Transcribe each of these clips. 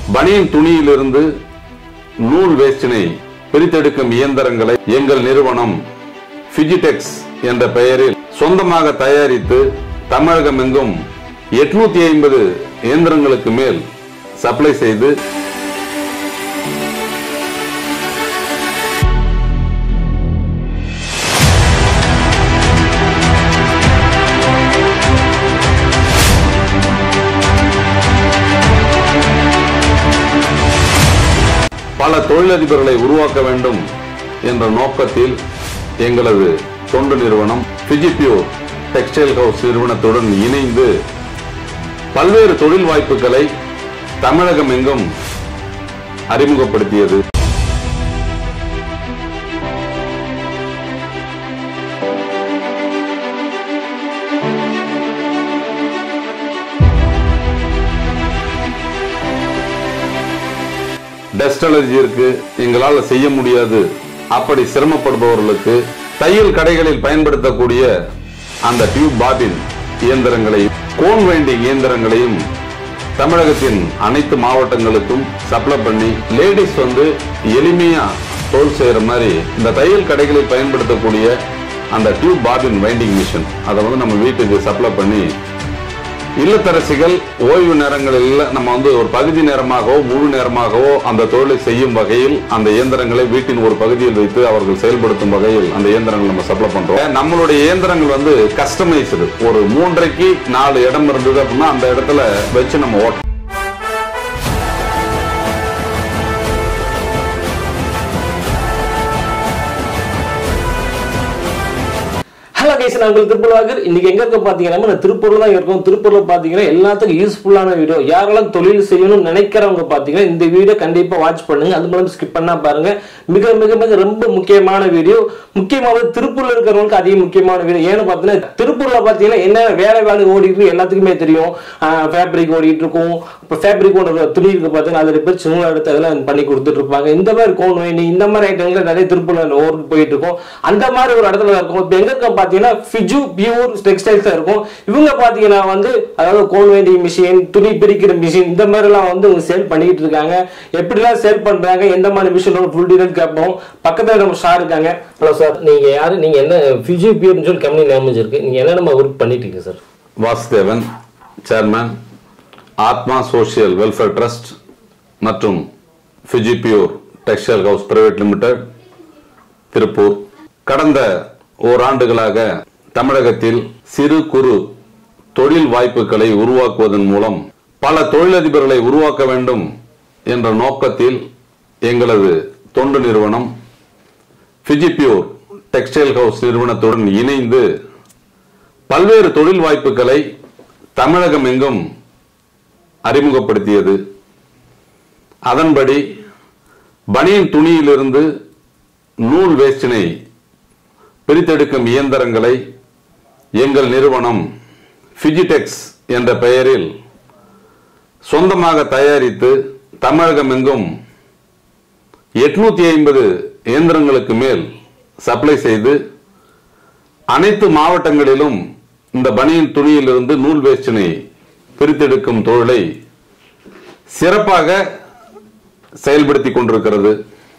பனியன் துணியிலிருந்து நூல் வேஸ்டினை பிரித்தெடுக்கும் இயந்திரங்களை எங்கள் நிறுவனம் பிஜிடெக்ஸ் என்ற பெயரில் சொந்தமாக தயாரித்து தமிழகம் எங்கும் எட்நூத்தி ஐம்பது இயந்திரங்களுக்கு மேல் சப்ளை செய்து பல தொழிலதிபர்களை உருவாக்க வேண்டும் என்ற நோக்கத்தில் எங்களது தொண்டு நிறுவனம் பிஜிபியூ டெக்ஸ்டைல் ஹவுஸ் நிறுவனத்துடன் இணைந்து பல்வேறு தொழில் வாய்ப்புகளை தமிழகம் எங்கும் அறிமுகப்படுத்தியது டஸ்ட் அலர்ஜி இருக்கு எங்களால் செய்ய முடியாது அப்படி சிரமப்படுபவர்களுக்கு தையல் கடைகளில் பயன்படுத்தக்கூடிய அந்த டியூப் பாபின் இயந்திரங்களையும் கோன் வைண்டிங் இயந்திரங்களையும் தமிழகத்தின் அனைத்து மாவட்டங்களுக்கும் சப்ளை பண்ணி லேடிஸ் வந்து எளிமையா தோல் செய்யற மாதிரி இந்த தையல் கடைகளில் பயன்படுத்தக்கூடிய அந்த டியூப் பாபின் வைண்டிங் மிஷின் அதை வந்து நம்ம வீட்டுக்கு சப்ளை பண்ணி இல்லத்தரசிகள் ஓய்வு நேரங்களில் நம்ம வந்து ஒரு பகுதி நேரமாகவோ முழு நேரமாகவோ அந்த தொழிலை செய்யும் வகையில் அந்த இயந்திரங்களை வீட்டின் ஒரு பகுதியில் வைத்து அவர்கள் செயல்படுத்தும் வகையில் அந்த இயந்திரங்கள் நம்ம சப்ளை பண்றோம் நம்மளுடைய இயந்திரங்கள் வந்து கஸ்டமைஸ்டு ஒரு மூன்றைக்கு நாலு இடம் இருந்தது அப்படின்னா அந்த இடத்துல வச்சு நம்ம ஓட்ட ஹலோ கைஸ் நான் உங்களுக்கு திருப்பூர் இன்னைக்கு எங்க இருக்க பாத்தீங்கன்னா நம்ம திருப்பூர்ல தான் இருக்கோம் திருப்பூர்ல பாத்தீங்கன்னா எல்லாத்துக்கும் யூஸ்ஃபுல்லான வீடியோ யாரெல்லாம் தொழில் செய்யணும்னு நினைக்கிறவங்க பாத்தீங்கன்னா இந்த வீடியோ கண்டிப்பா வாட்ச் பண்ணுங்க அது மூலம் ஸ்கிப் பண்ணா பாருங்க மிக மிக மிக ரொம்ப முக்கியமான வீடியோ முக்கியமாக திருப்பூர்ல இருக்கிறவங்களுக்கு அதிக முக்கியமான வீடியோ ஏன்னு பாத்தீங்கன்னா திருப்பூர்ல பாத்தீங்கன்னா என்ன வேலை வேலை ஓடிட்டு இருக்கு எல்லாத்துக்குமே தெரியும் ஃபேப்ரிக் ஓடிட்டு இருக்கும் இப்போ ஃபேப்ரிக் ஒன்று துணி இருக்கு பாத்தீங்கன்னா அதில் பேர் சின்ன எடுத்து அதெல்லாம் பண்ணி கொடுத்துட்டு இருப்பாங்க இந்த மாதிரி கோன் வேணி இந்த மாதிரி ஐட்டங்கள் நிறைய திருப்பூர்ல ஊருக்கு போயிட்டு இருக்கும் அந்த மாதிரி ஒரு இடத்துல இருக்கும் இப்போ எங்க இருக்க பாத்தீங்கன்னா ஃபிஜு பியூர் டெக்ஸ்டைல்ஸ் இருக்கும் இவங்க பாத்தீங்கன்னா வந்து அதாவது கோன் வேண்டி மிஷின் துணி பிரிக்கிற மிஷின் இந்த மாதிரி எல்லாம் வந்து சேல் பண்ணிட்டு இருக்காங்க எப்படிலாம் சேல் பண்றாங்க எந்த மாதிரி மிஷினோட ஃபுல் டீடைல் கேட்போம் பக்கத்துல நம்ம சார் இருக்காங்க ஹலோ சார் நீங்க யாரு நீங்க என்ன ஃபிஜு பியூர்னு சொல்லி கம்பெனி நேம் இருக்கு நீங்க என்னென்ன ஒர்க் பண்ணிட்டு இருக்கீங்க sir Vasudevan chairman Athma social welfare trust மற்றும் pure textile house private limited Tiruppur கடந்த ஓராண்டுகளாக தமிழகத்தில் சிறு குறு தொழில் வாய்ப்புகளை உருவாக்குவதன் மூலம் பல தொழிலதிபர்களை உருவாக்க வேண்டும் என்ற நோக்கத்தில் எங்களது தொண்டு நிறுவனம் பியூர் டெக்ஸ்டைல் ஹவுஸ் நிறுவனத்துடன் இணைந்து பல்வேறு தொழில் வாய்ப்புகளை தமிழகம் எங்கும் அறிமுகப்படுத்தியது அதன்படி பனியன் துணியிலிருந்து நூல் வேஸ்டினை பிரித்தெடுக்கும் இயந்திரங்களை எங்கள் நிறுவனம் பிஜிடெக்ஸ் என்ற பெயரில் சொந்தமாக தயாரித்து தமிழகம் எங்கும் எட்நூத்தி ஐம்பது இயந்திரங்களுக்கு மேல் சப்ளை செய்து அனைத்து மாவட்டங்களிலும் இந்த பனியன் துணியிலிருந்து நூல் வேஸ்டினை பிரித்தெடுக்கும் தொழிலை சிறப்பாக செயல்படுத்தி கொண்டிருக்கிறது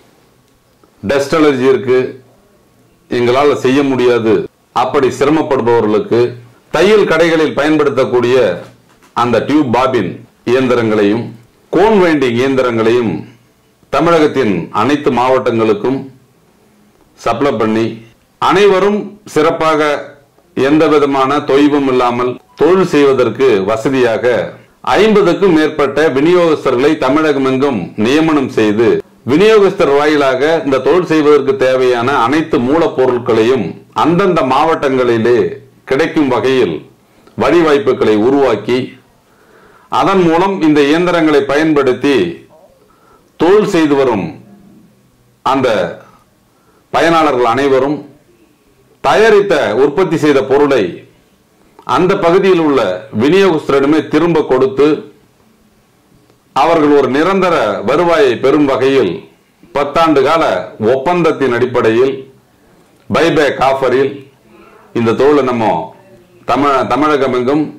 டஸ்ட் அலர்ஜி இருக்கு எங்களால் செய்ய முடியாது அப்படி சிரமப்படுபவர்களுக்கு தையல் கடைகளில் பயன்படுத்தக்கூடிய அந்த டியூப் பாபின் இயந்திரங்களையும் கோன் வைண்டிங் இயந்திரங்களையும் தமிழகத்தின் அனைத்து மாவட்டங்களுக்கும் சப்ளை பண்ணி அனைவரும் சிறப்பாக எந்த விதமான தொய்வும் இல்லாமல் தொழில் செய்வதற்கு வசதியாக ஐம்பதுக்கும் மேற்பட்ட விநியோகஸ்தர்களை தமிழகம் எங்கும் நியமனம் செய்து விநியோகஸ்தர் வாயிலாக இந்த தொழில் செய்வதற்கு தேவையான அனைத்து மூலப்பொருட்களையும் அந்தந்த மாவட்டங்களிலே கிடைக்கும் வகையில் வழிவாய்ப்புகளை உருவாக்கி அதன் மூலம் இந்த இயந்திரங்களை பயன்படுத்தி தொழில் செய்து வரும் அந்த பயனாளர்கள் அனைவரும் தயாரித்த உற்பத்தி செய்த பொருளை அந்த பகுதியில் உள்ள விநியோகஸ்தரிடமே திரும்ப கொடுத்து அவர்கள் ஒரு நிரந்தர வருவாயை பெறும் வகையில் பத்தாண்டு கால ஒப்பந்தத்தின் அடிப்படையில் பைபேக் ஆஃபரில் இந்த தொழிலை நம்ம தமிழ தமிழகம் எங்கும்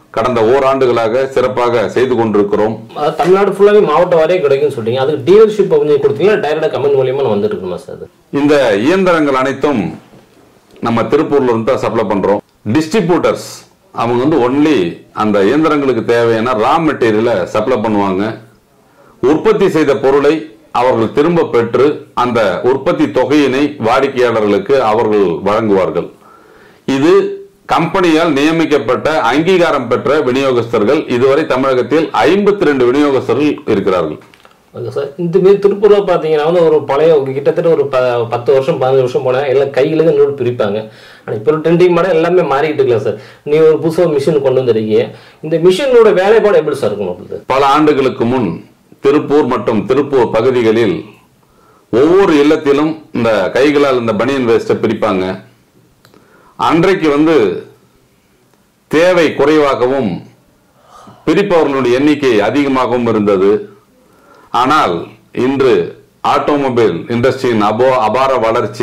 கடந்த ஓராண்டுகளாக சிறப்பாக செய்து கொண்டிருக்கிறோம் அதாவது தமிழ்நாடு ஃபுல்லாவே மாவட்ட வாரியாக கிடைக்கும்னு சொல்றீங்க அதுக்கு டீலர்ஷிப் கொஞ்சம் கொடுத்தீங்கன்னா டைரக்டா கமெண்ட் மூலியமா நான் வந்துட்டு இருக்குமா சார் அது இந்த இயந்திரங்கள் அனைத்தும் நம்ம திருப்பூர்ல இருந்து தான் சப்ளை பண்றோம் டிஸ்ட்ரிபியூட்டர்ஸ் அவங்க வந்து ஒன்லி அந்த இயந்திரங்களுக்கு தேவையான ரா மெட்டீரியலை சப்ளை பண்ணுவாங்க உற்பத்தி செய்த பொருளை அவர்கள் திரும்ப பெற்று அந்த உற்பத்தி தொகையினை வாடிக்கையாளர்களுக்கு அவர்கள் வழங்குவார்கள் இது கம்பெனியால் நியமிக்கப்பட்ட அங்கீகாரம் பெற்ற விநியோகஸ்தர்கள் இதுவரை தமிழகத்தில் ஐம்பத்தி ரெண்டு விநியோகஸ்தர்கள் இருக்கிறார்கள் ஓகே சார் இந்த மாரி திருப்பூர்ல பாத்தீங்கன்னா வந்து ஒரு பழைய ஒரு கிட்டத்தட்ட ஒரு ப பத்து வருஷம் பதினஞ்சு வருஷம் போனா எல்லாம் கையில தான் நூல் பிரிப்பாங்க ஆனா இப்போ ஒரு ட்ரெண்டிங் மாடல் எல்லாமே மாறிட்டு இருக்கலாம் சார் நீ ஒரு புதுசாக மிஷின் கொண்டு வந்திருக்கீங்க இந்த மிஷினோட வேலைப்பாடு எப்படி சார் இருக்கும் உங்களுக்கு பல ஆண்டுகளுக்கு முன் திருப்பூர் மற்றும் திருப்பூர் பகுதிகளில் ஒவ்வொரு இல்லத்திலும் இந்த கைகளால் இந்த பனியன் வேஸ்ட்டை பிரிப்பாங்க அன்றைக்கு வந்து தேவை குறைவாகவும் பிரிப்பவர்களுடைய எண்ணிக்கை அதிகமாகவும் இருந்தது ஆனால் இன்று ஆட்டோமொபைல் இண்டஸ்ட்ரியின் அபோ அபார வளர்ச்சி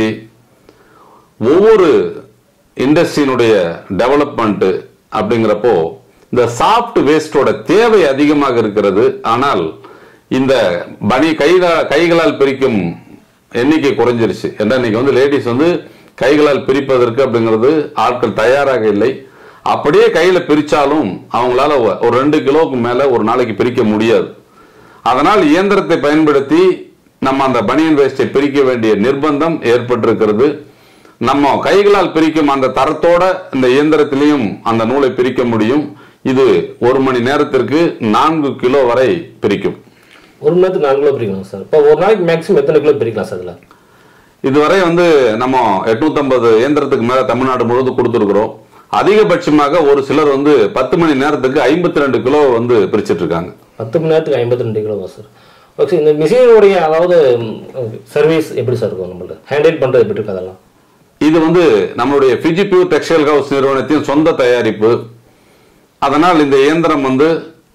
ஒவ்வொரு இண்டஸ்ட்ரியினுடைய டெவலப்மெண்ட் அப்படிங்கிறப்போ இந்த சாஃப்ட் வேஸ்டோட தேவை அதிகமாக இருக்கிறது ஆனால் இந்த பனி கைகளால் கைகளால் பிரிக்கும் எண்ணிக்கை குறைஞ்சிருச்சு ஏன்னா இன்னைக்கு வந்து லேடிஸ் வந்து கைகளால் பிரிப்பதற்கு அப்படிங்கிறது ஆட்கள் தயாராக இல்லை அப்படியே கையில பிரிச்சாலும் அவங்களால ஒ- ஒரு ரெண்டு கிலோவுக்கு மேல ஒரு நாளைக்கு பிரிக்க முடியாது அதனால் இயந்திரத்தை பயன்படுத்தி நம்ம அந்த பனியன் வேஸ்டை பிரிக்க வேண்டிய நிர்பந்தம் ஏற்பட்டிருக்கிறது நம்ம கைகளால் பிரிக்கும் அந்த தரத்தோட இந்த இயந்திரத்திலையும் அந்த நூலை பிரிக்க முடியும் இது ஒரு மணி நேரத்திற்கு நான்கு கிலோ வரை பிரிக்கும் ஒரு மணி நேரத்துக்கு நாலு கிலோ பிரிக்கலாம் சார் இப்போ ஒரு நாளைக்கு மேக்ஸிமம் எத்தனை கிலோ பிரிக்கலாம் சார் அதில் இதுவரை வந்து நம்ம 850 இயந்திரத்துக்கு மேல தமிழ்நாடு முழுவதும் கொடுத்துருக்கிறோம் அதிகபட்சமாக ஒரு சிலர் வந்து பத்து மணி நேரத்துக்கு ஐம்பத்தி ரெண்டு கிலோ வந்து பிரிச்சிட்டு இருக்காங்க பத்து மணி நேரத்துக்கு ஐம்பத்தி ரெண்டு கிலோவா சார் ஓகே இந்த மிஷினுடைய அதாவது சர்வீஸ் எப்படி சார் இருக்கும் நம்மள்ட்ட ஹேண்டில் பண்றது எப்படி இருக்கு அதெல்லாம் இது வந்து நம்மளுடைய ஃபிஜிபியூ டெக்ஸ்டைல் ஹவுஸ் நிறுவனத்தின் சொந்த தயாரிப்பு அதனால் இந்த இயந்திரம் வந்து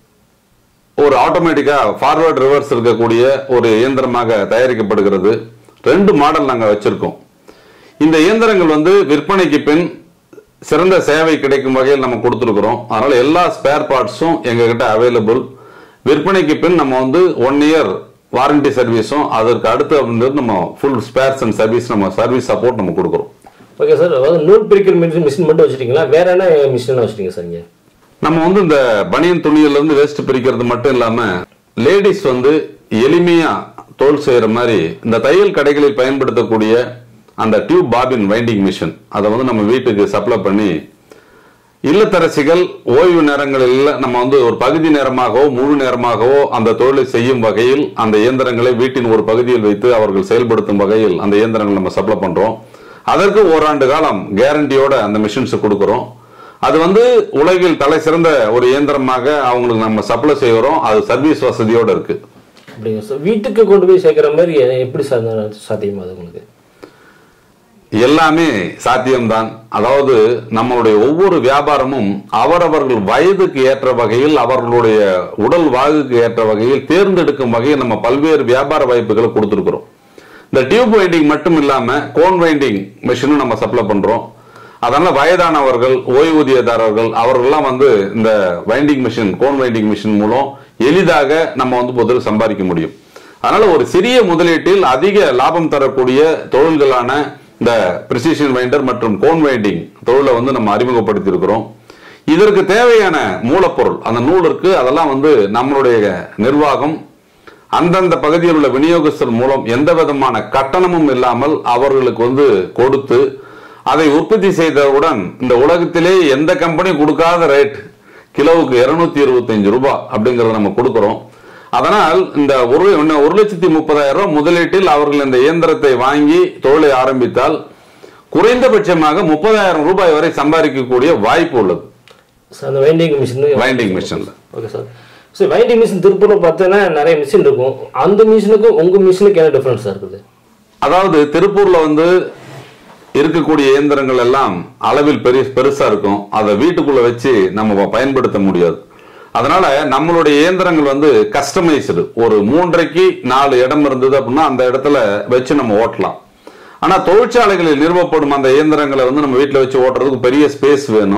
ஒரு ஆட்டோமேட்டிக்கா ஃபார்வர்ட் ரிவர்ஸ் இருக்கக்கூடிய ஒரு இயந்திரமாக தயாரிக்கப்படுகிறது ரெண்டு மாடல் நாங்க வச்சிருக்கோம் இந்த இயந்திரங்கள் வந்து விற்பனைக்கு பின் சிறந்த சேவை கிடைக்கும் வகையில் நம்ம கொடுத்துருக்குறோம் அதனால எல்லா ஸ்பேர் பார்ட்ஸும் எங்ககிட்ட அவைலபிள் விற்பனைக்கு பின் நம்ம வந்து ஒன் இயர் வாரண்டி சர்வீஸும் அதற்கு அடுத்து வந்து நம்ம ஃபுல் ஸ்பேர்ஸ் அண்ட் சர்வீஸ் நம்ம சர்வீஸ் சப்போர்ட் நம்ம கொடுக்குறோம் ஓகே சார் அதாவது நூல் பிரிக்கிற மிஷின் மிஷின் மட்டும் வச்சிருக்கீங்களா வேற என்ன மிஷின் வச்சிருக்கீங்க சார் இங்க நம்ம வந்து இந்த பனியன் துணியில இருந்து வேஸ்ட் பிரிக்கிறது மட்டும் இல்லாம லேடிஸ் வந்து எளிமையா தோல் செய்யற மாதிரி இந்த தையல் கடைகளில் பயன்படுத்தக்கூடிய அந்த டியூப் பாபின் வைண்டிங் மிஷின் அதை வந்து நம்ம வீட்டுக்கு சப்ளை பண்ணி இல்லத்தரசிகள் ஓய்வு நேரங்களில் நம்ம வந்து ஒரு பகுதி நேரமாகவோ முழு நேரமாகவோ அந்த தொழிலை செய்யும் வகையில் அந்த இயந்திரங்களை வீட்டின் ஒரு பகுதியில் வைத்து அவர்கள் செயல்படுத்தும் வகையில் அந்த இயந்திரங்கள் நம்ம சப்ளை பண்றோம் அதற்கு ஓராண்டு காலம் கேரண்டியோட அந்த மிஷின்ஸ் கொடுக்கிறோம் அது வந்து உலகில் தலை சிறந்த ஒரு இயந்திரமாக அவங்களுக்கு நம்ம சப்ளை செய்கிறோம் அது சர்வீஸ் வசதியோட இருக்கு அப்படிங்க சார் வீட்டுக்கு கொண்டு போய் சேர்க்குற மாதிரி எ- எப்படி சார் சாத்தியமாகுது உங்களுக்கு எல்லாமே சாத்தியம்தான் அதாவது நம்மளுடைய ஒவ்வொரு வியாபாரமும் அவரவர்கள் வயதுக்கு ஏற்ற வகையில் அவர்களுடைய உடல் வாழ்வுக்கு ஏற்ற வகையில் தேர்ந்தெடுக்கும் வகையில் நம்ம பல்வேறு வியாபார வாய்ப்புகளை கொடுத்துருக்கிறோம் இந்த டியூப் வைண்டிங் மட்டும் இல்லாம கோன் வைண்டிங் மிஷினும் நம்ம சப்ளை பண்றோம் அதனால வயதானவர்கள் ஓய்வூதியதாரர்கள் அவர்கள்லாம் வந்து இந்த winding machine cone winding machine மூலம் எளிதாக நம்ம வந்து பொதுவில் சம்பாதிக்க முடியும் அதனால ஒரு சிறிய முதலீட்டில் அதிக லாபம் தரக்கூடிய தொழில்களான இந்த பிரிசிஷன் வைண்டர் மற்றும் கோன் வைண்டிங் தொழிலை வந்து நம்ம அறிமுகப்படுத்தி இருக்கிறோம் இதற்கு தேவையான மூலப்பொருள் அந்த நூல் இருக்கு அதெல்லாம் வந்து நம்மளுடைய நிர்வாகம் அந்தந்த பகுதியில் உள்ள விநியோகஸ்தர் மூலம் எந்த விதமான கட்டணமும் இல்லாமல் அவர்களுக்கு வந்து கொடுத்து அதை உற்பத்தி செய்தவுடன் இந்த உலகத்திலே எந்த கம்பெனி கொடுக்காத ரேட் கிலோவுக்கு இருநூத்தி இருபத்தஞ்சு ரூபாய் அப்படிங்கறத நம்ம கொடுக்கிறோம் அதனால் இந்த ஒரு இன்னும் ஒரு லட்சத்தி முப்பதாயிரம் ரூபாய் முதலீட்டில் அவர்கள் இந்த இயந்திரத்தை வாங்கி தொழிலை ஆரம்பித்தால் குறைந்தபட்சமாக முப்பதாயிரம் ரூபாய் வரை சம்பாதிக்கக்கூடிய வாய்ப்பு உள்ளது சார் அந்த வைண்டிங் மிஷின் வைண்டிங் மிஷின்ல okay sir sir winding machine திருப்பூர்ல பார்த்தீங்கன்னா நிறைய மிஷின் இருக்கும் அந்த மிஷினுக்கும் உங்க மிஷினுக்கு என்ன டிஃபரன்ஸ் இருக்குது அதாவது திருப்பூர்ல வந்து இருக்கக்கூடிய இயந்திரங்கள் எல்லாம் அளவில் பெரிய பெருசா இருக்கும் அதை வீட்டுக்குள்ள வச்சு நம்ம பயன்படுத்த முடியாது அதனால நம்மளுடைய இயந்திரங்கள் வந்து கஸ்டமைஸ்டு ஒரு மூன்றைக்கு நாலு இடம் இருந்தது அப்படின்னா அந்த இடத்துல வச்சு நம்ம ஓட்டலாம் ஆனா தொழிற்சாலைகளில் நிறுவப்படும் அந்த இயந்திரங்களை வந்து நம்ம வீட்டில் வச்சு ஓட்டுறதுக்கு பெரிய ஸ்பேஸ் வேணும்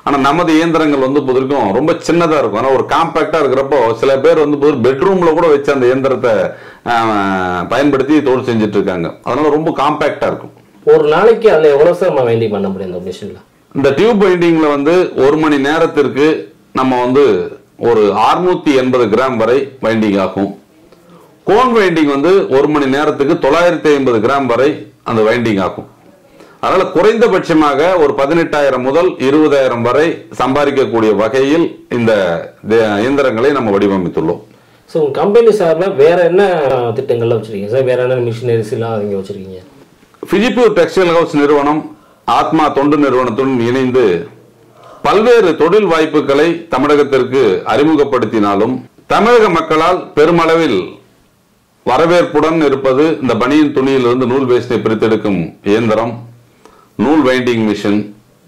ஆனா நமது இயந்திரங்கள் வந்து புதிருக்கும் ரொம்ப சின்னதா இருக்கும் ஆனா ஒரு காம்பாக்டா இருக்கிறப்போ சில பேர் வந்து புதிர் பெட்ரூம்ல கூட வச்சு அந்த இயந்திரத்தை ஆஹ், பயன்படுத்தி தொழில் செஞ்சுட்டு இருக்காங்க அதனால ரொம்ப காம்பாக்டா இருக்கும் ஒரு நாளைக்கு அதுல எவ்வளவு சார் நம்ம வைண்டிங் பண்ண முடியும் இந்த மிஷின்ல இந்த டியூப் பைண்டிங்ல வந்து ஒரு மணி நேரத்திற்கு நம்ம வந்து ஒரு 680 எண்பது கிராம் வரை வைண்டிங் ஆகும் கோன் வைண்டிங் வந்து ஒரு மணி நேரத்துக்கு தொள்ளாயிரத்தி ஐம்பது கிராம் வரை அந்த வைண்டிங் ஆகும் அதனால குறைந்தபட்சமாக ஒரு பதினெட்டாயிரம் முதல் இருபதாயிரம் வரை சம்பாதிக்கக்கூடிய வகையில் இந்த தி- இயந்திரங்களை நம்ம வடிவமைத்துள்ளோம் ஸோ உங்க கம்பெனி சார்பில் வேற என்ன திட்டங்கள்லாம் வச்சிருக்கீங்க சார் வேற என்ன மிஷினரிஸ் எல்லாம் நீங்க வச்சிருக்கீங்க பிஜிபியூர் டெக்ஸ்டைல் ஹவுஸ் நிறுவனம் ஆத்மா தொண்டு நிறுவனத்துடன் இணைந்து பல்வேறு தொழில் வாய்ப்புகளை தமிழகத்திற்கு அறிமுகப்படுத்தினாலும் தமிழக மக்களால் பெருமளவில் வரவேற்புடன் இருப்பது இந்த பனியின் துணியிலிருந்து நூல் வேஸ்டை பிரித்தெடுக்கும் இயந்திரம் நூல் வைண்டிங் மிஷின்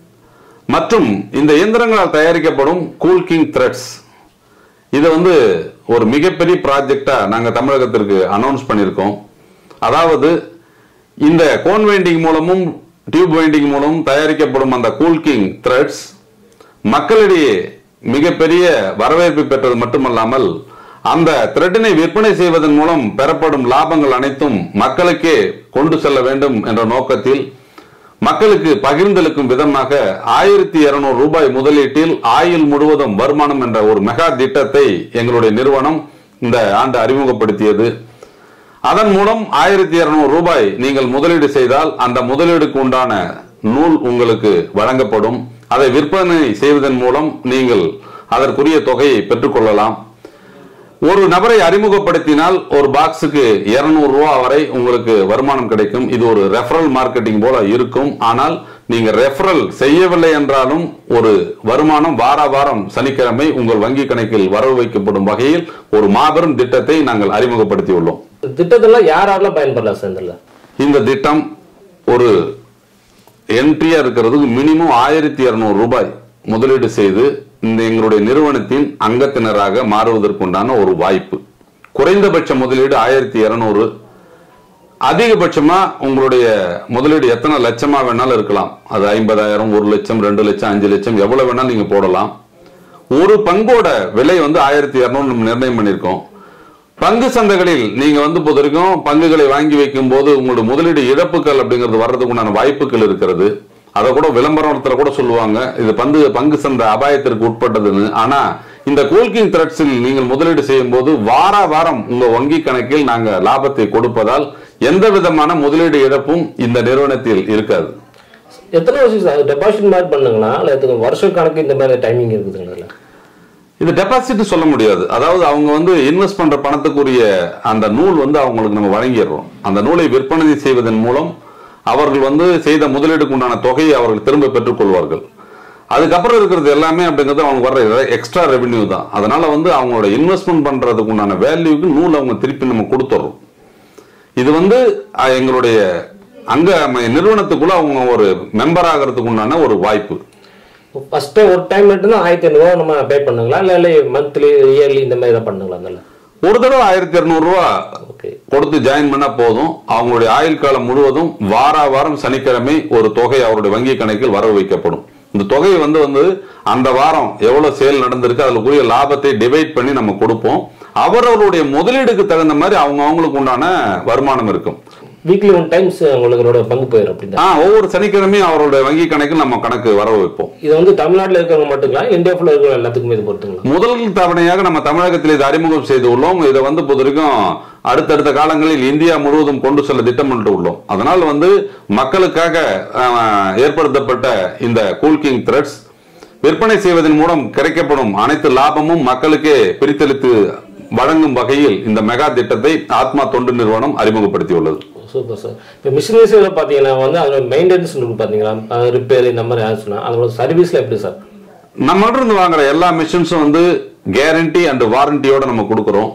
மற்றும் இந்த இயந்திரங்களால் தயாரிக்கப்படும் கூல் கிங் த்ரெட்ஸ் இது வந்து ஒரு மிகப்பெரிய ப்ராஜெக்டா நாங்க தமிழகத்திற்கு அனௌன்ஸ் பண்ணியிருக்கோம் அதாவது இந்த கோன் வைண்டிங் மூலமும் டியூப் வைண்டிங் மூலமும் தயாரிக்கப்படும் அந்த கூல் கிங் த்ரெட்ஸ் மக்களிடையே மிகப்பெரிய வரவேற்பு பெற்றது மட்டுமல்லாமல் அந்த த்ரெட்டினை விற்பனை செய்வதன் மூலம் பெறப்படும் லாபங்கள் அனைத்தும் மக்களுக்கே கொண்டு செல்ல வேண்டும் என்ற நோக்கத்தில் மக்களுக்கு பகிர்ந்தளிக்கும் விதமாக ஆயிரத்தி இருநூறு ரூபாய் முதலீட்டில் ஆயுள் முழுவதும் வருமானம் என்ற ஒரு மெகா திட்டத்தை எங்களுடைய நிறுவனம் இந்த ஆண்டு அறிமுகப்படுத்தியது அதன் மூலம் ஆயிரத்தி இருநூறு ரூபாய் நீங்கள் முதலீடு செய்தால் அந்த முதலீடுக்கு உண்டான நூல் உங்களுக்கு வழங்கப்படும் அதை விற்பனை செய்வதன் மூலம் நீங்கள் அதற்குரிய தொகையை பெற்றுக்கொள்ளலாம் ஒரு நபரை அறிமுகப்படுத்தினால் ஒரு பாக்ஸுக்கு 200 ரூபா வரை உங்களுக்கு வருமானம் கிடைக்கும் இது ஒரு ரெஃபரல் மார்க்கெட்டிங் போல இருக்கும் ஆனால் நீங்க ரெஃபரல் செய்யவில்லை என்றாலும் ஒரு வருமானம் வார வாரம் சனிக்கிழமை உங்கள் வங்கி கணக்கில் வரவு வைக்கப்படும் வகையில் ஒரு மாபெரும் திட்டத்தை நாங்கள் அறிமுகப்படுத்தியுள்ளோம் இந்த திட்டத்தெல்லாம் யார் யாரெல்லாம் பயன்படலாம் சார் இதில் இந்த திட்டம் ஒரு என்ட்ரியா இருக்கிறதுக்கு மினிமம் ஆயிரத்தி இருநூறு ரூபாய் முதலீடு செய்து இந்த எங்களுடைய நிறுவனத்தின் அங்கத்தினராக மாறுவதற்குண்டான ஒரு வாய்ப்பு குறைந்தபட்ச முதலீடு ஆயிரத்தி இருநூறு அதிகபட்சமா உங்களுடைய முதலீடு எத்தனை லட்சமா வேணாலும் இருக்கலாம் அது ஐம்பதாயிரம் ஒரு லட்சம் ரெண்டு லட்சம் அஞ்சு லட்சம் எவ்வளவு வேணாலும் நீங்க போடலாம் ஒரு பங்கோட விலை வந்து ஆயிரத்தி இருநூறு நம்ம நிர்ணயம் பண்ணியிருக்கோம் பங்கு சந்தைகளில் நீங்க வந்து பொறுத்த வரைக்கும் பங்குகளை வாங்கி வைக்கும் போது உங்களுடைய முதலீடு இழப்புகள் அப்படிங்கிறது வர்றதுக்கு உண்டான வாய்ப்புகள் இருக்கிறது அதை கூட விளம்பரத்துல கூட சொல்லுவாங்க இது பங்கு பங்கு சந்தை அபாயத்திற்கு உட்பட்டதுன்னு ஆனா இந்த கூல்கிங் த்ரெட்ஸில் நீங்கள் முதலீடு செய்யும் போது வார வாரம் உங்க வங்கி கணக்கில் நாங்க லாபத்தை கொடுப்பதால் எந்த விதமான முதலீடு இழப்பும் இந்த நிறுவனத்தில் இருக்காது எத்தனை வருஷம் சார் டெபாசிட் மாதிரி பண்ணுங்களா இல்லை எத்தனை வருஷ கணக்கு இந்த மாதிரி டைமிங் இருக்குதுங்களா இதுல? இது டெபாசிட் சொல்ல முடியாது அதாவது அவங்க வந்து இன்வெஸ்ட் பண்ற பணத்துக்குரிய அந்த நூல் வந்து அவங்களுக்கு நம்ம வழங்கிடுறோம் அந்த நூலை விற்பனை செய்வதன் மூலம் அவர்கள் வந்து செய்த முதலீடுக்கு உண்டான தொகையை அவர்கள் திரும்ப பெற்றுக்கொள்வார்கள் அதுக்கப்புறம் இருக்கிறது எல்லாமே அப்படிங்கிறது அவங்க வர்ற எக்ஸ்ட்ரா ரெவென்யூ தான் அதனால வந்து அவங்களோட இன்வெஸ்ட்மெண்ட் பண்றதுக்கு உண்டான வேல்யூக்கு நூல் அவங்க திருப்பி நம்ம கொடுத்துறோம் இது வந்து அஹ், எங்களுடைய அங்க நம்ம நிறுவனத்துக்குள்ள அவங்க ஒரு மெம்பர் ஆகிறதுக்கு உண்டான ஒரு வாய்ப்பு ஃபர்ஸ்ட் ஒரு டைம் மட்டும்தான் ஆயிரத்தி ஐநூறுவா நம்ம பே பண்ணுங்களா இல்லை இல்லை மந்த்லி இயர்லி இந்த மாதிரி தான் பண்ணுங்களா அதில் ஒரு தடவை ஆயிரத்தி ரூபா ஓகே கொடுத்து ஜாயின் பண்ணா போதும் அவங்களுடைய ஆயுள் காலம் முழுவதும் வார வாரம் சனிக்கிழமை ஒரு தொகை அவருடைய வங்கி கணக்கில் வரவு வைக்கப்படும் இந்த தொகையை வந்து வந்து அந்த வாரம் எவ்வளவு சேல் நடந்திருக்கு அதுக்குரிய லாபத்தை டிவைட் பண்ணி நம்ம கொடுப்போம் அவரவருடைய முதலீடுக்கு தகுந்த மாதிரி அவங்க அவங்களுக்கு உண்டான வருமானம் இருக்கும் வீக்லி ஒன் டைம்ஸ் உங்களோட பங்கு போயிடும் அப்படிதான் ஆ ஒவ்வொரு சனிக்கிழமையும் அவருடைய வங்கி கணக்கில் நம்ம கணக்கு வரவு வைப்போம் இது வந்து தமிழ்நாட்டில் இருக்கிறவங்க மட்டுங்களா இந்தியா ஃபுல்லாக இருக்கிற எல்லாத்துக்குமே இது பொறுத்துங்களா முதல் தவணையாக நம்ம தமிழகத்தில் இதை அறிமுகம் செய்து உள்ளோம் இதை வந்து பொறுத்த வரைக்கும் அடுத்தடுத்த காலங்களில் இந்தியா முழுவதும் கொண்டு செல்ல திட்டமிட்டு உள்ளோம் அதனால் வந்து மக்களுக்காக அஹ், ஏற்படுத்தப்பட்ட இந்த கூல்கிங் த்ரெட்ஸ் விற்பனை செய்வதன் மூலம் கிடைக்கப்படும் அனைத்து லாபமும் மக்களுக்கே பிரித்தளித்து வழங்கும் வகையில் இந்த மெகா திட்டத்தை ஆத்மா தொண்டு நிறுவனம் அறிமுகப்படுத்தியுள்ளது சூப்பர் சார் இப்போ மிஷினரிஸில் பார்த்தீங்கன்னா வந்து அதோட மெயின்டெனன்ஸ் இருக்கு பார்த்தீங்களா ரிப்பேர் இந்த மாதிரி ஆச்சுன்னா அதோட சர்வீஸில் எப்படி சார் நம்மகிட்ட இருந்து வாங்குற எல்லா மிஷின்ஸும் வந்து கேரண்டி அண்ட் வாரண்டியோட நம்ம கொடுக்கிறோம்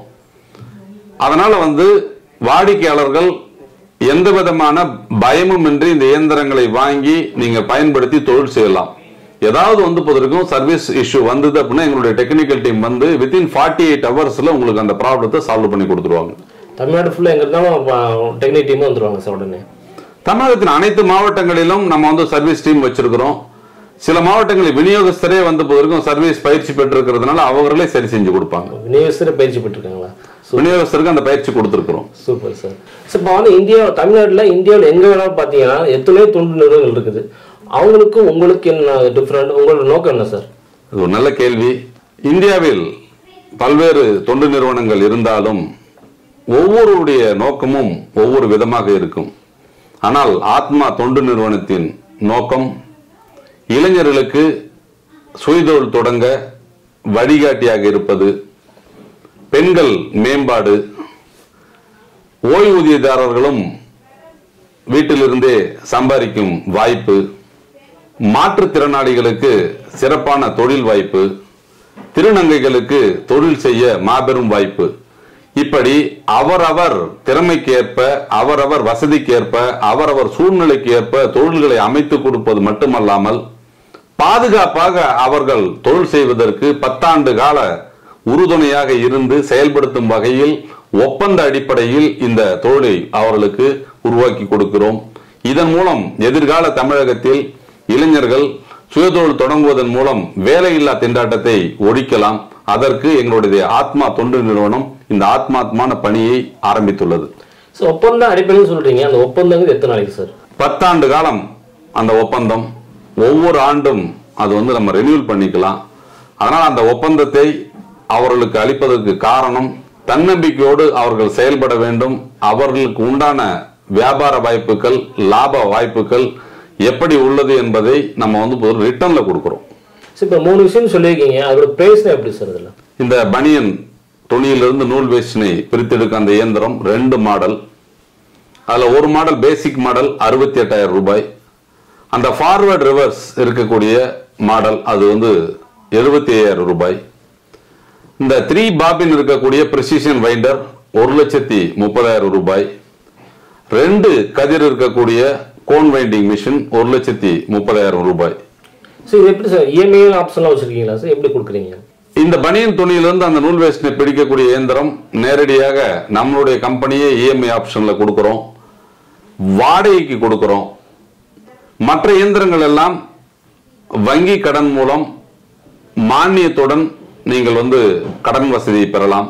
அதனால வந்து வாடிக்கையாளர்கள் எந்த விதமான பயமும் இன்றி இந்த இயந்திரங்களை வாங்கி நீங்க பயன்படுத்தி தொழில் செய்யலாம் ஏதாவது வந்து போதற்கும் சர்வீஸ் இஷ்யூ வந்தது அப்படின்னா எங்களுடைய டெக்னிக்கல் டீம் வந்து வித்தின் ஃபார்ட்டி எயிட் ஹவர்ஸ்ல உங்களுக்கு அந்த ப்ராப்ளத்தை சால்வ் பண்ணி கொடுத்துருவாங்க தமிழ்நாடு ஃபுல்லாக எங்கே இருந்தாலும் டெக்னிக் டீமும் வந்துருவாங்க சார் உடனே தமிழகத்தின் அனைத்து மாவட்டங்களிலும் நம்ம வந்து சர்வீஸ் டீம் வச்சிருக்கிறோம் சில மாவட்டங்களில் விநியோகஸ்தரே வந்து இப்போ வரைக்கும் சர்வீஸ் பயிற்சி பெற்றிருக்கிறதுனால அவர்களே சரி செஞ்சு கொடுப்பாங்க விநியோகஸ்தர பயிற்சி பெற்றிருக்காங்களா விநியோகஸ்தருக்கு அந்த பயிற்சி கொடுத்துருக்குறோம் சூப்பர் சார் சார் இப்போ வந்து இந்தியா தமிழ்நாட்டில் இந்தியாவில் எங்கே வேணாலும் பார்த்தீங்கன்னா எத்தனையோ தொண்டு நிறுவனங்கள் இருக்குது அவங்களுக்கு உங்களுக்கு என்ன டிஃப்ரெண்ட் உங்களோட நோக்கம் என்ன சார் இது ஒரு நல்ல கேள்வி இந்தியாவில் பல்வேறு தொண்டு நிறுவனங்கள் இருந்தாலும் ஒவ்வொருடைய நோக்கமும் ஒவ்வொரு விதமாக இருக்கும் ஆனால் ஆத்மா தொண்டு நிறுவனத்தின் நோக்கம் இளைஞர்களுக்கு சுயதொழில் தொடங்க வழிகாட்டியாக இருப்பது பெண்கள் மேம்பாடு ஓய்வூதியதாரர்களும் வீட்டிலிருந்தே சம்பாதிக்கும் வாய்ப்பு மாற்றுத்திறனாளிகளுக்கு சிறப்பான தொழில் வாய்ப்பு திருநங்கைகளுக்கு தொழில் செய்ய மாபெரும் வாய்ப்பு இப்படி அவரவர் திறமைக்கேற்ப அவரவர் வசதிக்கேற்ப அவரவர் சூழ்நிலைக்கு ஏற்ப தொழில்களை அமைத்துக் கொடுப்பது மட்டுமல்லாமல் பாதுகாப்பாக அவர்கள் தொழில் செய்வதற்கு பத்தாண்டு கால உறுதுணையாக இருந்து செயல்படுத்தும் வகையில் ஒப்பந்த அடிப்படையில் இந்த தொழிலை அவர்களுக்கு உருவாக்கி கொடுக்கிறோம் இதன் மூலம் எதிர்கால தமிழகத்தில் இளைஞர்கள் சுயதொழில் தொடங்குவதன் மூலம் வேலையில்லா திண்டாட்டத்தை ஒழிக்கலாம் அதற்கு எங்களுடைய ஆத்மா தொண்டு நிறுவனம் இந்த ஆத்மாத்மான பணியை ஆரம்பித்துள்ளது ஸோ ஒப்பந்தம் அடிப்படையில் சொல்றீங்க அந்த ஒப்பந்தங்கள் எத்தனை நாளைக்கு சார் பத்தாண்டு காலம் அந்த ஒப்பந்தம் ஒவ்வொரு ஆண்டும் அது வந்து நம்ம ரெனியூல் பண்ணிக்கலாம் அதனால் அந்த ஒப்பந்தத்தை அவர்களுக்கு அளிப்பதற்கு காரணம் தன்னம்பிக்கையோடு அவர்கள் செயல்பட வேண்டும் அவர்களுக்கு உண்டான வியாபார வாய்ப்புகள் லாப வாய்ப்புகள் எப்படி உள்ளது என்பதை நம்ம வந்து ஒரு ரிட்டர்ன்ல கொடுக்கிறோம் சார் இப்போ மூணு விஷயம் சொல்லியிருக்கீங்க அதோட பிரைஸ் எப்படி சார் இதில் இந்த பனியன் துணியிலிருந்து நூல் வேஸ்டினை பிரித்தெடுக்க அந்த இயந்திரம் ரெண்டு மாடல் அதுல ஒரு மாடல் பேசிக் மாடல் அறுபத்தி எட்டாயிரம் ரூபாய் அந்த ஃபார்வர்ட் ரிவர்ஸ் இருக்கக்கூடிய மாடல் அது வந்து எழுபத்தி ஐயாயிரம் ரூபாய் இந்த த்ரீ பாபின் இருக்கக்கூடிய ப்ரிசிஷன் வைண்டர் ஒரு லட்சத்தி முப்பதாயிரம் ரூபாய் ரெண்டு கதிர் இருக்கக்கூடிய கோன் வைண்டிங் மிஷின் ஒரு லட்சத்தி முப்பதாயிரம் ரூபாய் சார் இது எப்படி சார் இஎம்ஐ ஆப்ஷன்லாம் வச்சிருக்கீங்களா சார் எப்படி கொடுக்குறீங்க இந்த பனியன் துணியிலிருந்து அந்த நூல் வேஸ்டினை பிடிக்கக்கூடிய இயந்திரம் நேரடியாக நம்மளுடைய கம்பெனியே இஎம்ஐ ஆப்ஷன்ல கொடுக்கிறோம் வாடகைக்கு கொடுக்கிறோம் மற்ற இயந்திரங்கள் எல்லாம் வங்கி கடன் மூலம் மானியத்துடன் நீங்கள் வந்து கடன் வசதி பெறலாம்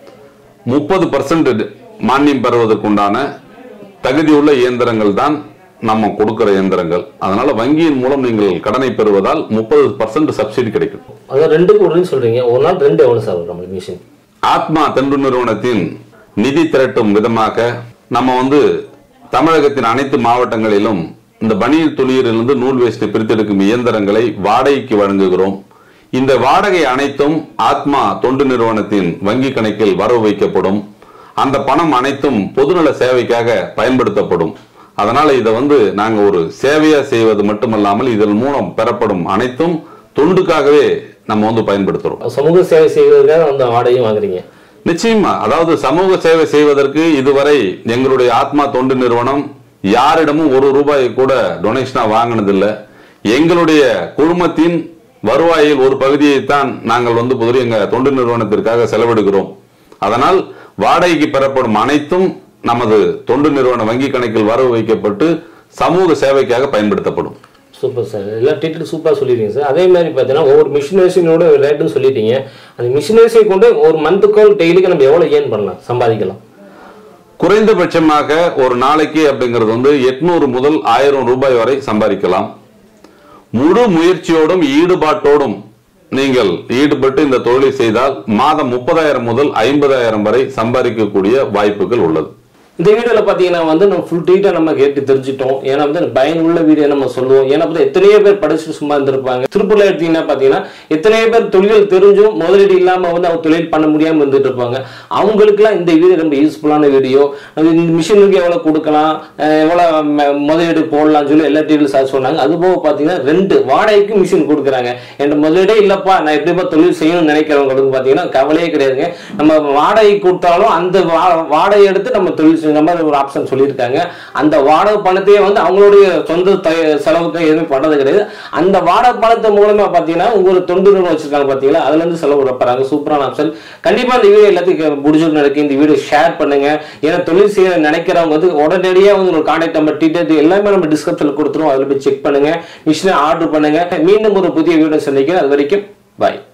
முப்பது பர்சன்ட் மானியம் பெறுவதற்குண்டான தகுதியுள்ள இயந்திரங்கள் தான் நம்ம கொடுக்கிற இயந்திரங்கள் அதனால வங்கியின் மூலம் நீங்கள் கடனை பெறுவதால் முப்பது பர்சன்ட் சப்சிடி கிடைக்கும் அதான் ரெண்டுக்கு ஒருன்னு சொல்றீங்க ஒரு நாள் ரெண்டு எவ்வளோ சார் வரும் நம்மளுக்கு மிஷின் ஆத்மா தென்று நிறுவனத்தின் நிதி திரட்டும் விதமாக நம்ம வந்து தமிழகத்தின் அனைத்து மாவட்டங்களிலும் இந்த பனியன் துணியிலிருந்து நூல் வேஸ்ட் பிரித்தெடுக்கும் இயந்திரங்களை வாடகைக்கு வழங்குகிறோம் இந்த வாடகை அனைத்தும் ஆத்மா தொண்டு நிறுவனத்தின் வங்கி கணக்கில் வரவு வைக்கப்படும் அந்த பணம் அனைத்தும் பொதுநல சேவைக்காக பயன்படுத்தப்படும் அதனால இதை வந்து நாங்க ஒரு சேவையா செய்வது மட்டுமல்லாமல் இதன் மூலம் பெறப்படும் அனைத்தும் தொண்டுக்காகவே நம்ம வந்து பயன்படுத்துறோம் சமூக சேவை செய்வதற்காக அந்த வாடகையும் வாங்குறீங்க நிச்சயமா அதாவது சமூக சேவை செய்வதற்கு இதுவரை எங்களுடைய ஆத்மா தொண்டு நிறுவனம் யாரிடமும் ஒரு ரூபாய் கூட டொனேஷனா வாங்கினதில்ல எங்களுடைய குழுமத்தின் வருவாயில் ஒரு பகுதியைத்தான் நாங்கள் வந்து புதிய எங்க தொண்டு நிறுவனத்திற்காக செலவிடுகிறோம் அதனால் வாடகைக்கு பெறப்படும் அனைத்தும் நமது தொண்டு நிறுவன வங்கி கணக்கில் வரவு வைக்கப்பட்டு சமூக சேவைக்காக பயன்படுத்தப்படும் சூப்பர் சார் எல்லா டீட்டெயில் சூப்பராக சொல்லிடுங்க சார் அதே மாதிரி பார்த்தீங்கன்னா ஒவ்வொரு மிஷினரிஸினோட ரேட்டுன்னு சொல்லிட்டீங்க அந்த மிஷினரிஸை கொண்டு ஒரு மந்த்துக்கோ டெய்லிக்கு நம்ம எவ்வளோ ஏர்ன் பண்ணலாம் சம்பாதிக்கலாம் குறைந்தபட்சமாக ஒரு நாளைக்கு அப்படிங்கிறது வந்து எட்நூறு முதல் ஆயிரம் ரூபாய் வரை சம்பாதிக்கலாம் முழு முயற்சியோடும் ஈடுபாட்டோடும் நீங்கள் ஈடுபட்டு இந்த தொழிலை செய்தால் மாதம் முப்பதாயிரம் முதல் ஐம்பதாயிரம் வரை சம்பாதிக்கக்கூடிய வாய்ப்புகள் உள்ளது இந்த வீடியோவில் பார்த்தீங்கன்னா வந்து நம்ம ஃபுல் டீட்டாக நம்ம கேட்டு தெரிஞ்சிட்டோம் ஏன்னா வந்து பயனுள்ள வீடியோ நம்ம சொல்லுவோம் ஏன்னா வந்து எத்தனையோ பேர் படிச்சுட்டு சும்மா இருந்திருப்பாங்க திருப்பூர்ல எடுத்தீங்கன்னா பார்த்தீங்கன்னா எத்தனையோ பேர் தொழில் தெரிஞ்சும் முதலீடு இல்லாமல் வந்து அவங்க தொழில் பண்ண முடியாமல் இருந்துட்டு இருப்பாங்க அவங்களுக்குலாம் இந்த வீடியோ ரொம்ப யூஸ்ஃபுல்லான வீடியோ அது இந்த மிஷினுக்கு எவ்வளோ கொடுக்கலாம் அஹ் எவ்வளோ ம- முதலீடு போடலாம்னு சொல்லி எல்லா டீட்டெயில்ஸ் சார் சொன்னாங்க அது போக பார்த்தீங்கன்னா ரெண்டு வாடகைக்கு மிஷின் கொடுக்குறாங்க என் முதலீடே இல்லப்பா நான் எப்படிப்பா தொழில் செய்யணும்னு நினைக்கிறவங்களுக்கு பார்த்தீங்கன்னா கவலையே கிடையாதுங்க நம்ம வாடகை கொடுத்தாலும் அந்த வா- வாடகை எடுத்து நம்ம தொழில் செய்யணும் வச்சுக்கிற மாதிரி ஒரு ஆப்ஷன் சொல்லியிருக்காங்க அந்த வாடகை பணத்தையே வந்து அவங்களுடைய சொந்த த- செலவுக்கு எதுவுமே பண்றது கிடையாது அந்த வாடகை பணத்தை மூலமா பாத்தீங்கன்னா உங்க தொண்டு நிறுவனம் வச்சிருக்காங்க பாத்தீங்களா அதுல இருந்து செலவு வைப்பாங்க சூப்பரான ஆப்ஷன் கண்டிப்பா இந்த வீடியோ எல்லாத்துக்கும் முடிஞ்சுட்டு நடக்கு இந்த வீடியோ ஷேர் பண்ணுங்க ஏன்னா தொழில் செய்ய நினைக்கிறவங்க வந்து உடனடியா வந்து ஒரு கான்டாக்ட் நம்பர் டீட்டெயில் எல்லாமே நம்ம டிஸ்கிரிப்ஷன்ல கொடுத்துருவோம் அதுல போய் செக் பண்ணுங்க மிஷினை ஆர்டர் பண்ணுங்க மீண்டும் ஒரு புதிய வீடியோ சந்திக்கிறேன் அது வரைக்கும் பாய்